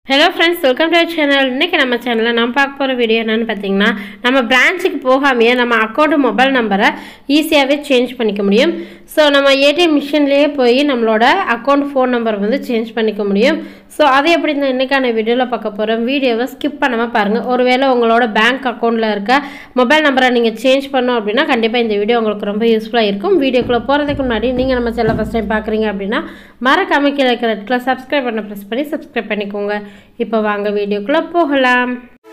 hello friends welcome to channel இன்றைக்கி நம்ம சேனலில் நம்ம பார்க்க போகிற வீடியோ என்னென்னு பார்த்தீங்கன்னா நம்ம பிரான்ச்சுக்கு போகாமையே நம்ம அக்கௌண்ட் மொபைல் நம்பரை ஈஸியாகவே சேஞ்ச் பண்ணிக்க முடியும் ஸோ நம்ம ஏடிஎம் மிஷின்லேயே போய் நம்மளோட அக்கௌண்ட் ஃபோன் நம்பர் வந்து சேஞ்ச் பண்ணிக்க முடியும் ஸோ அது எப்படி இந்த இன்றைக்கான வீடியோவில் பார்க்க போகிறோம் வீடியோவை ஸ்கிப் பண்ணாமல் பாருங்கள் ஒருவேளை உங்களோட பேங்க் அக்கௌண்ட்டில் இருக்க மொபைல் நம்பரை நீங்கள் சேஞ்ச் பண்ணோம் அப்படின்னா கண்டிப்பாக இந்த வீடியோ உங்களுக்கு ரொம்ப யூஸ்ஃபுல்லாக இருக்கும் வீடியோக்குள்ளே போகிறதுக்கு முன்னாடி நீங்கள் நம்ம சேனல் ஃபஸ்ட் டைம் பார்க்குறீங்க அப்படின்னா மறக்காம கீழே இருக்கிற இடத்துல சப்ஸ்கிரைப் பண்ண ப்ரெஸ் பண்ணி சப்ஸ்கிரைப் பண்ணிக்கோங்க இப்போ வாங்க வீடியோக்குள்ளே போகலாம்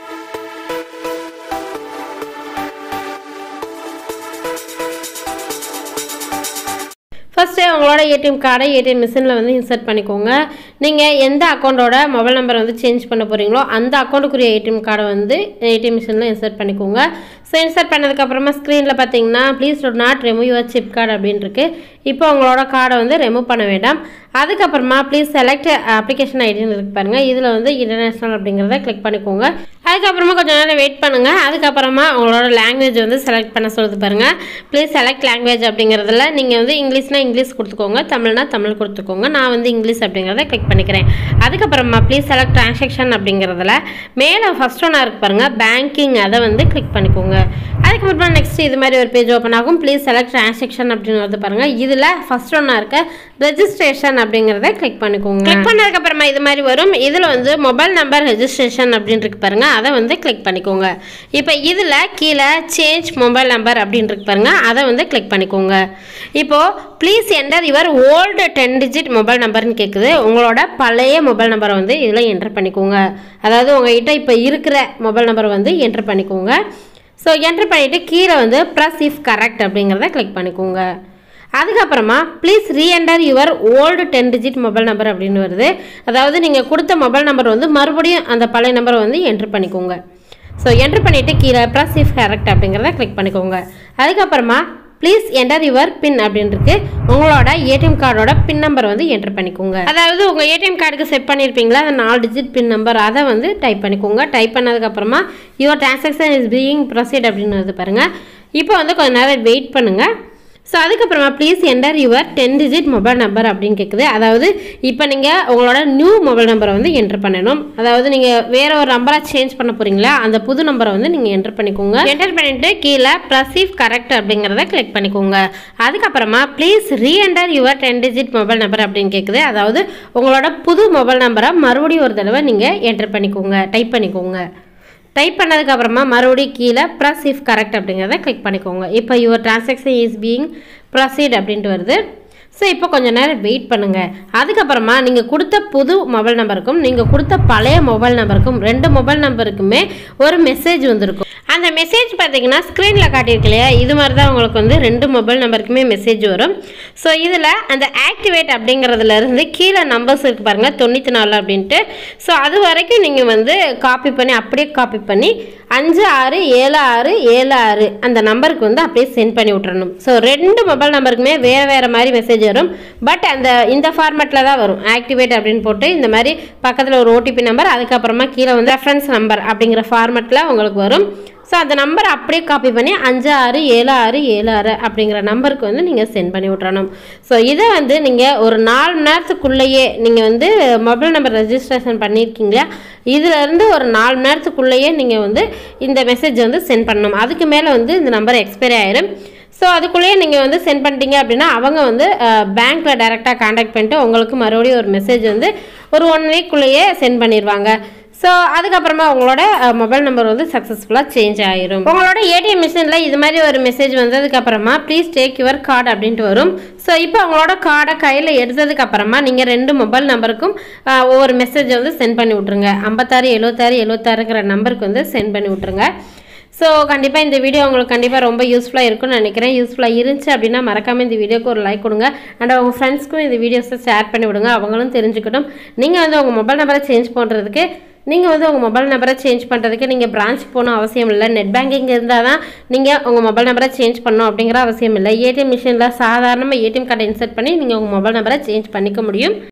ஃபஸ்ட்டு உங்களோட ஏடிஎம் கார்டை ஏடிஎம் மிஷினில் வந்து இன்சர்ட் பண்ணிக்கோங்க நீங்கள் எந்த அக்கௌண்ட்டோட மொபைல் நம்பர் வந்து சேஞ்ச் பண்ண போகிறீங்களோ அந்த அக்கௌண்ட்டுக்குரிய ஏடிஎம் கார்டை வந்து ஏடிஎம் மிஷினில் இன்சர்ட் பண்ணிக்கோங்க ஸோ இன்சர்ட் பண்ணதுக்கப்புறமா ஸ்க்ரீனில் பார்த்தீங்கன்னா please do not remove your chip card அப்படின்னு இருக்கு இப்போ உங்களோட கார்டை வந்து ரெமூவ் பண்ண வேண்டாம் அதுக்கப்புறமா ப்ளீஸ் செலக்ட் அப்ளிகேஷன் ஐடின்னு இருக்கு பாருங்கள் இதில் வந்து இன்டர்நேஷ்னல் அப்படிங்கிறத கிளிக் பண்ணிக்கோங்க அதுக்கப்புறமா கொஞ்சம் நேரம் வெயிட் பண்ணுங்கள் அதுக்கப்புறமா உங்களோட லாங்குவேஜ் வந்து செலக்ட் பண்ண சொல்லுது பாருங்கள் ப்ளீஸ் செலக்ட் லாங்குவேஜ் அப்படிங்கிறதுல நீங்கள் வந்து இங்கிலீஷ்னா இங்கிலீஷ் கொடுத்துக்கோங்க தமிழ்னா தமிழ் கொடுத்துக்கோங்க நான் வந்து இங்கிலீஷ் அப்படிங்கிறத கிளிக் பண்ணிக்கிறேன் அதுக்கப்புறமா ப்ளீஸ் செலக்ட் ட்ரான்சாக்ஷன் அப்படிங்கிறதுல மேலே ஃபஸ்ட் ஒன்றா இருக்கு பாருங்கள் பேங்கிங் அதை வந்து கிளிக் பண்ணிக்கோங்க அதுக்கப்புறமா நெக்ஸ்ட் இது மாதிரி ஒரு பேஜ் ஓப்பன் ஆகும் ப்ளீஸ் செலக்ட் ட்ரான்சாக்ஷன் அப்படின்னு வருது பாருங்கள் இதில் ஃபஸ்ட் ஒன்றா இருக்க ரெஜிஸ்ட்ரேஷன் அப்படிங்கிறத கிளிக் பண்ணிக்கோங்க கிளிக் பண்ணதுக்கப்புறமா இது மாதிரி வரும் இதில் வந்து மொபைல் நம்பர் ரெஜிஸ்ட்ரேஷன் அப்படின்னு இருக்கு பாருங்க அதை வந்து கிளிக் பண்ணிக்கோங்க இப்போ இதில் கீழே சேஞ்ச் மொபைல் நம்பர் அப்படின்னு இருக்கு பாருங்க அதை வந்து கிளிக் பண்ணிக்கோங்க இப்போது please enter your old ten digit mobile நம்பர்னு கேட்குது உங்களோட பழைய மொபைல் நம்பரை வந்து இதில் என்டர் பண்ணிக்கோங்க அதாவது உங்ககிட்ட இப்போ இருக்கிற மொபைல் நம்பரை வந்து என்டர் பண்ணிக்கோங்க ஸோ என்டர் பண்ணிவிட்டு கீழே வந்து ப்ளஸ் இஃப் கரெக்ட் அப்படிங்கிறத கிளிக் பண்ணிக்கோங்க அதுக்கப்புறமா please reenter your old ten digit mobile number அப்படின்னு வருது அதாவது நீங்கள் கொடுத்த மொபைல் நம்பர் வந்து மறுபடியும் அந்த பழைய நம்பரை வந்து என்ட்ரு பண்ணிக்கோங்க ஸோ என்ட்ரு பண்ணிவிட்டு கீழே ப்ளஸ் இஃப் கரெக்ட் அப்படிங்கிறத கிளிக் பண்ணிக்கோங்க அதுக்கப்புறமா ப்ளீஸ் என்டர் யுவர் பின் அப்படின்னு இருக்கு உங்களோட ஏடிஎம் கார்டோட பின் நம்பர் வந்து என்ட்ரு பண்ணிக்கோங்க அதாவது உங்கள் ஏடிஎம் கார்டுக்கு செட் பண்ணியிருப்பீங்களா அந்த நாலு டிஜிட் பின் நம்பர் அதை வந்து டைப் பண்ணிக்கோங்க டைப் பண்ணதுக்கப்புறமா your transaction is being proceed அப்படின்னு வருது பாருங்கள் இப்போ வந்து கொஞ்ச நேரம் வெயிட் பண்ணுங்கள் ஸோ அதுக்கப்புறமா please enter your ten digit mobile number அப்படின்னு கேட்குது அதாவது இப்போ நீங்கள் உங்களோட நியூ மொபைல் நம்பரை வந்து என்டர் பண்ணணும் அதாவது நீங்கள் வேற ஒரு நம்பராக சேஞ்ச் பண்ண போகிறீங்களா அந்த புது நம்பரை வந்து நீங்கள் என்டர் பண்ணிக்கோங்க என்டர் பண்ணிட்டு கீழே ப்ரசீவ் கரெக்ட் அப்படிங்கிறத கிளிக் பண்ணிக்கோங்க அதுக்கப்புறமா please reenter your ten digit mobile number அப்படின்னு கேட்குது அதாவது உங்களோட புது மொபைல் நம்பரை மறுபடியும் ஒரு தடவை நீங்கள் என்டர் பண்ணிக்கோங்க டைப் பண்ணிக்கோங்க டைப் பண்ணதுக்கப்புறமா மறுபடியும் கீழே ப்ளஸ் இஃப் கரெக்ட் அப்படிங்கிறத கிளிக் பண்ணிக்கோங்க இப்போ your transaction is being proceed அப்படின்ட்டு வருது ஸோ இப்போ கொஞ்சம் நேரம் வெயிட் பண்ணுங்கள் அதுக்கப்புறமா நீங்கள் கொடுத்த புது மொபைல் நம்பருக்கும் நீங்கள் கொடுத்த பழைய மொபைல் நம்பருக்கும் ரெண்டு மொபைல் நம்பருக்குமே ஒரு மெசேஜ் வந்திருக்கும் அந்த மெசேஜ் பார்த்தீங்கன்னா ஸ்க்ரீனில் காட்டியிருக்கு இல்லையா இது மாதிரி தான் உங்களுக்கு வந்து ரெண்டு மொபைல் நம்பருக்குமே மெசேஜ் வரும் ஸோ இதில் அந்த ஆக்டிவேட் அப்படிங்கிறதுல இருந்து கீழே நம்பர்ஸ் இருக்குது பாருங்கள் தொண்ணூற்றி நாலு அப்படின்ட்டு ஸோ அது வரைக்கும் நீங்கள் வந்து காப்பி பண்ணி அப்படியே காப்பி பண்ணி அஞ்சு ஆறு ஏழு ஆறு ஏழு ஆறு அந்த நம்பருக்கு வந்து அப்படியே சென்ட் பண்ணி விட்றணும் ஸோ ரெண்டு மொபைல் நம்பருக்குமே வேறு வேறு மாதிரி மெசேஜ் வரும் பட் அந்த இந்த ஃபார்மேட்டில் தான் வரும் ஆக்டிவேட் அப்படின்னு போட்டு இந்த மாதிரி பக்கத்தில் ஒரு ஓடிபி நம்பர் அதுக்கப்புறமா கீழே வந்து ரெஃபரன்ஸ் நம்பர் அப்படிங்கிற ஃபார்மேட்டில் உங்களுக்கு வரும் ஸோ அந்த நம்பர் அப்படியே காப்பி பண்ணி அஞ்சு ஆறு ஏழு ஆறு ஏழு ஆறு அப்படிங்கிற நம்பருக்கு வந்து நீங்கள் சென்ட் பண்ணி விட்றணும் ஸோ இதை வந்து நீங்கள் ஒரு நாலு மணி நேரத்துக்குள்ளேயே நீங்கள் வந்து மொபைல் நம்பர் ரெஜிஸ்ட்ரேஷன் பண்ணியிருக்கீங்களா இதிலேருந்து ஒரு நாலு மணி நேரத்துக்குள்ளேயே நீங்கள் வந்து இந்த மெசேஜ் வந்து சென்ட் பண்ணணும் அதுக்கு மேலே வந்து இந்த நம்பர் எக்ஸ்பைரி ஆயிரும் ஸோ அதுக்குள்ளேயே நீங்கள் வந்து சென்ட் பண்ணிட்டீங்க அப்படின்னா அவங்க வந்து பேங்க்கில் டைரெக்டாக காண்டாக்ட் பண்ணிட்டு உங்களுக்கு மறுபடியும் ஒரு மெசேஜ் வந்து ஒரு ஒன் வீக்குள்ளேயே சென்ட் பண்ணிடுவாங்க ஸோ அதுக்கப்புறமா உங்களோட மொபைல் நம்பர் வந்து சக்ஸஸ்ஃபுல்லாக சேஞ்ச் ஆயிரும் உங்களோட ஏடிஎம் மிஷினில் இது மாதிரி ஒரு மெசேஜ் வந்ததுக்கப்புறமா ப்ளீஸ் டேக் யுவர் கார்டு அப்படின்ட்டு வரும் ஸோ இப்போ உங்களோட கார்டை கையில் எடுத்ததுக்கு அப்புறமா நீங்கள் ரெண்டு மொபைல் நம்பருக்கும் ஒவ்வொரு மெசேஜ் வந்து சென்ட் பண்ணி விட்ருங்க ஐம்பத்தாறு எழுபத்தாறு எழுபத்தாறுங்கிற நம்பருக்கு வந்து சென்ட் பண்ணி விட்ருங்க ஸோ கண்டிப்பாக இந்த வீடியோ உங்களுக்கு கண்டிப்பாக ரொம்ப யூஸ்ஃபுல்லாக இருக்கும்னு நினைக்கிறேன் யூஸ்ஃபுல்லாக இருந்துச்சு அப்படின்னா மறக்காமல் இந்த வீடியோக்கு ஒரு லைக் கொடுங்க அண்ட் உங்கள் ஃப்ரெண்ட்ஸ்க்கும் இந்த வீடியோஸை ஷேர் பண்ணி விடுங்க அவங்களும் தெரிஞ்சுக்கட்டும் நீங்கள் வந்து உங்கள் மொபைல் நம்பரை சேஞ்ச் பண்ணுறதுக்கு நீங்கள் வந்து உங்கள் மொபைல் நம்பரை சேஞ்ச் பண்ணுறதுக்கு நீங்கள் பிரான்ச் போகணும் அவசியம் இல்லை நெட் பேங்கிங் இருந்தால் தான் நீங்கள் உங்கள் மொபைல் நம்பரை சேஞ்ச் பண்ணணும் அப்படிங்கிற அவசியம் இல்லை ஏடிஎம் மிஷினில் சாதாரணமாக ஏடிஎம் கார்டை இன்சர்ட் பண்ணி நீங்கள் உங்கள் மொபைல் நம்பரை சேஞ்ச் பண்ணிக்க முடியும்